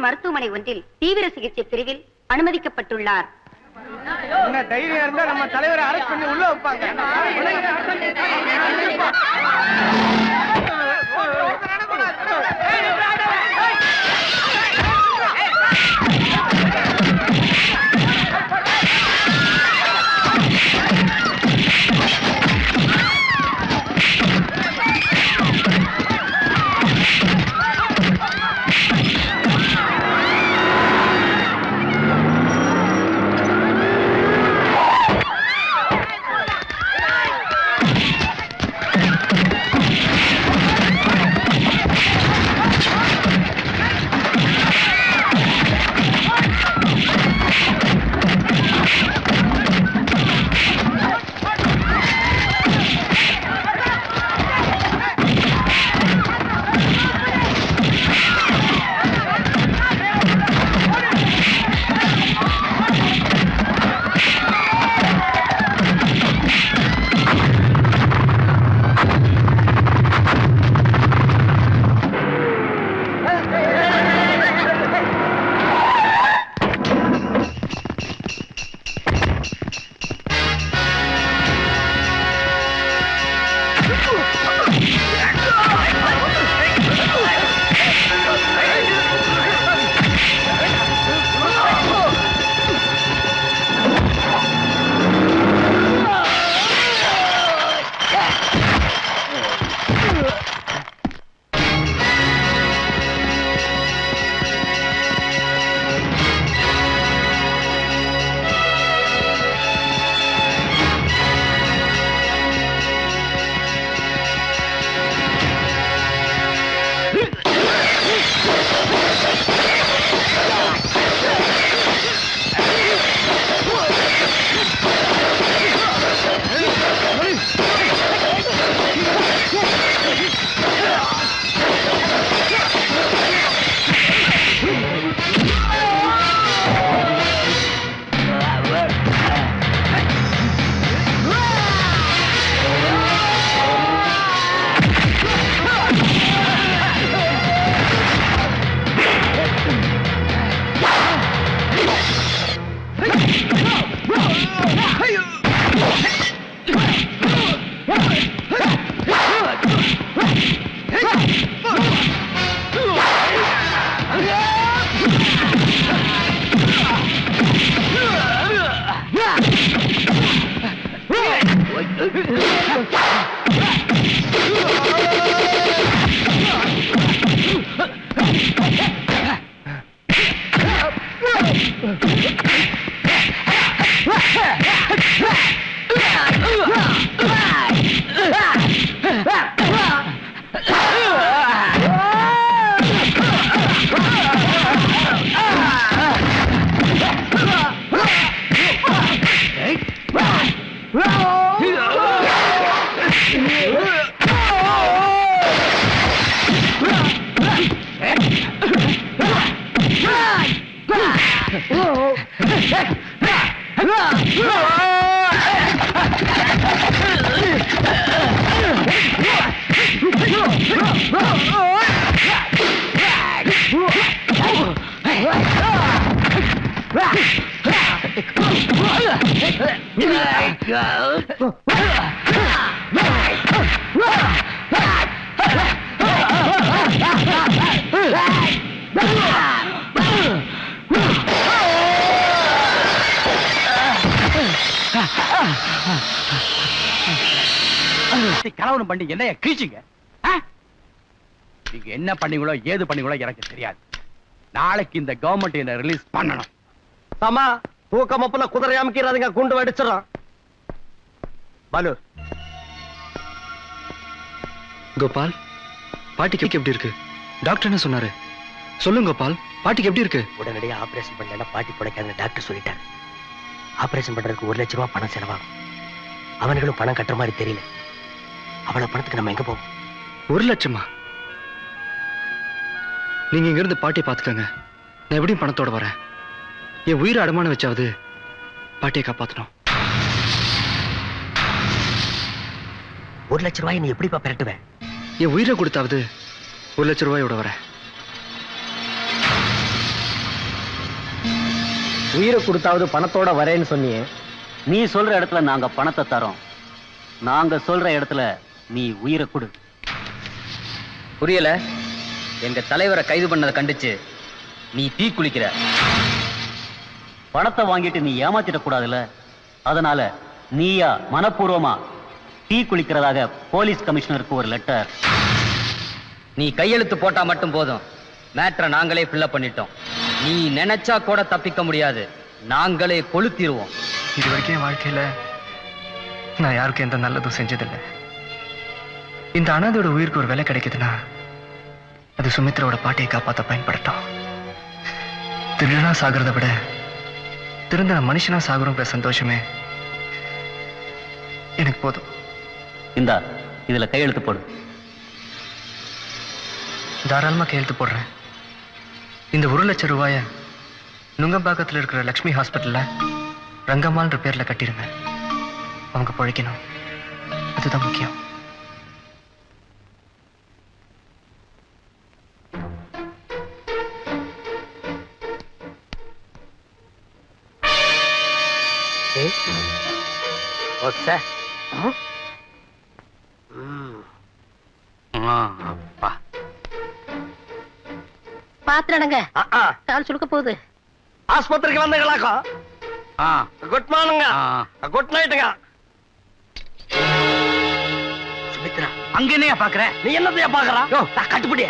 மருத்துவமனை ஒன்றில் தீவிர சிகிச்சை பிரிவில் அனுமதிக்கப்பட்டுள்ளார் என்ன தைரியம் இருந்தா நம்ம தலைவரை அரெஸ்ட் பண்ணி உள்ள வைப்பாங்க கலவரம் பண்ணி என்னைய கிழிச்சிங்க ஆ? நீங்க என்ன பண்ணீங்களோ ஏது பண்ணீங்களோ எனக்கு தெரியாது நாளைக்கு இந்த கவர்மெண்ட் என்ன ரிலீஸ் பண்ணணும் தம்மா தூக்க மப்புல குதிரை அமுக்கிறாதுங்க குண்டு வெடிச்சிடும் பாலு கோபால் பாட்டிக்கு எப்படி இருக்கு டாக்டர் என்ன சொன்னாரு சொல்லுங்க கோபால் பாட்டிக்கு எப்படி இருக்கு உடனடியா ஆபரேஷன் பண்ணலன்னா பாட்டி பிழைக்காதுன்னு டாக்டர் சொல்லிட்டாரு ஆபரேஷன் பண்றதுக்கு ஒரு லட்சம் ரூபாய் பணம் செலவாகும் அவனுங்களும் பணம் கட்டுற மாதிரி தெரியல அவ்வளவு பணத்துக்கு நம்ம எங்க போவோம் ஒரு லட்சமா நீங்க இங்க இருந்து பாட்டியை பாத்துக்கங்க நான் எப்படியும் பணத்தோட வரேன் என் உயிரை அடமானம் வச்சாவது பாட்டியை காப்பாத்தணும் ஒரு லட்சம் ரூபாய் நீ எப்படிப்பா பெரட்டுவேன் என் உயிரை கொடுத்தாவது ஒரு லட்சம் ரூபாயோட வரேன் உயிரை கொடுத்தாவது பணத்தோட வரேன்னு சொன்னியே நீ சொல்ற இடத்துல நாங்க பணத்தை தரோம் நாங்க சொல்ற இடத்துல நீ உயிரை கொடு புரியல எங்க தலைவரை கைது பண்ணதை கண்டிச்சு நீ தீ குளிக்கிற பணத்தை வாங்கிட்டு நீ ஏமாத்திடக் கூடாதுல்ல அதனால நீயா மனப்பூர்வமா டீ குளிக்கிறதாக போலீஸ் கமிஷனருக்கு ஒரு லெட்டர் நீ கையெழுத்து போட்டா மட்டும் போதும் மேட்ரை நாங்களே ஃபில்லப் பண்ணிட்டோம் நீ நினைச்சா கூட தப்பிக்க முடியாது நாங்களே கொளுத்திடுவோம் இது வரைக்கும் என் வாழ்க்கையில நான் யாருக்கும் எந்த நல்லதும் செஞ்சதில்லை இந்த அனாதையோட உயிருக்கு ஒரு விலை கிடைக்குதுன்னா அது சுமித்ராவோட பாட்டியை காப்பாத்த பயன்படுத்தும் திருடனா சாகிறத விட திருந்த மனுஷனா சாகுறோங்கிற சந்தோஷமே எனக்கு போதும் இந்தா இதுல கையெழுத்து போடு தாராளமா கையெழுத்து போடுறேன் இந்த ஒரு லட்சம் ரூபாய நுங்கம்பாக்கத்தில் இருக்கிற லக்ஷ்மி ஹாஸ்பிட்டல்ல ரங்கம்மாள்ன்ற பேர்ல கட்டிருங்க அவங்க பழைக்கணும் அதுதான் முக்கியம் அப்பா பாத்துடங்க கால் சுழுக்க போகுது ஆஸ்பத்திரிக்கு வந்தீங்களாக்கா ஆ குட் மார்னிங்க ஆ. குட் நைட்டுங்க சுமித்ரா அங்க என்னையா பாக்குற நீ என்னத்தையா பாக்குறா கட்டுப்படி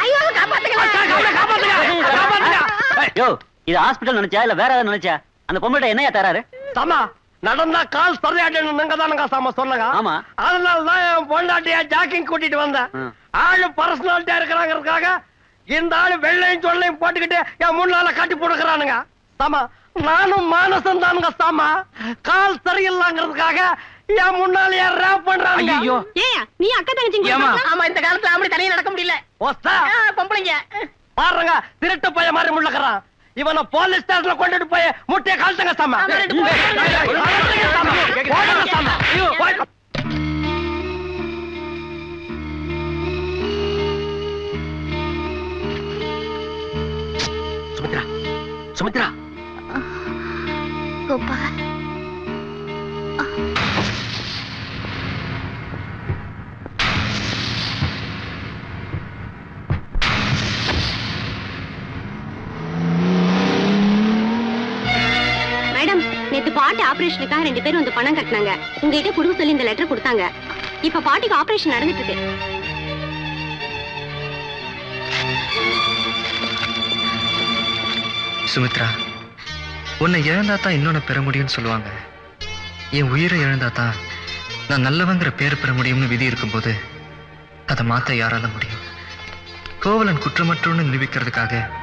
யோ இது ஹாஸ்பிட்டல் நினைச்சா இல்ல வேற ஏதாவது நினைச்சா அந்த பொம்பளை என்னையா தராரு சாமா நடந்தா கால் சரியாட்டணும் நீங்க தானுங்க சாமா சொன்னங்க ஆமா. அதனால தான் என் பொண்டாட்டிய ஜாக்கிங் கூட்டிட்டு வந்தேன் ம். ஆளு பர்சனாலிட்டியா இருக்கிறாங்கிறதுக்காக இந்த ஆளு வெள்ளையும் சொல்லையும் போட்டுக்கிட்டு என் முன்னால காட்டி போடுக்கிறானுங்க சாமா நானும் மானசம் தானுங்க சாமா கால் சரியில்லைங்கிறதுக்காக என் முன்னால ரேப் பண்றாங்க ஐயோ ஏன் நீ அக்கா தங்கச்சி ஏம்மா? ஆமா இந்த காலத்துல அப்படி தனியா நடக்க முடியல ஒஸ்தா பொம்பளைங்க பாருங்க திருட்டு பைய மாதிரி முள்ளக்கிறான் இவனை போலீஸ் ஸ்டேஷன்ல கொண்டுட்டு போய் முட்டைய கழட்டுங்க சாமா அவன் ரெண்டு கழட்டுங்க சாமா. போடுங்க சாமா. போய்- சுமித்ரா சுமித்ரா கோபால் மேடம் நேத்து பாட்டி ஆபரேஷனுக்காக ரெண்டு பேரும் வந்து பணம் கட்டினாங்க உங்ககிட்ட கொடுக்க சொல்லி இந்த லெட்டர் கொடுத்தாங்க இப்ப பாட்டிக்கு ஆபரேஷன் நடந்துட்டு இருக்கு சுமித்ரா உன்னை இழந்தா தான் இன்னொன்னு பெற முடியும்னு சொல்லுவாங்க என் உயிரை இழந்தா தான் நான் நல்லவங்கிற பேர் பெற முடியும்னு விதி இருக்கும்போது அதை மாத்த யாரால முடியும் கோவலன் குற்றமற்றோன்னு நிரூபிக்கிறதுக்காக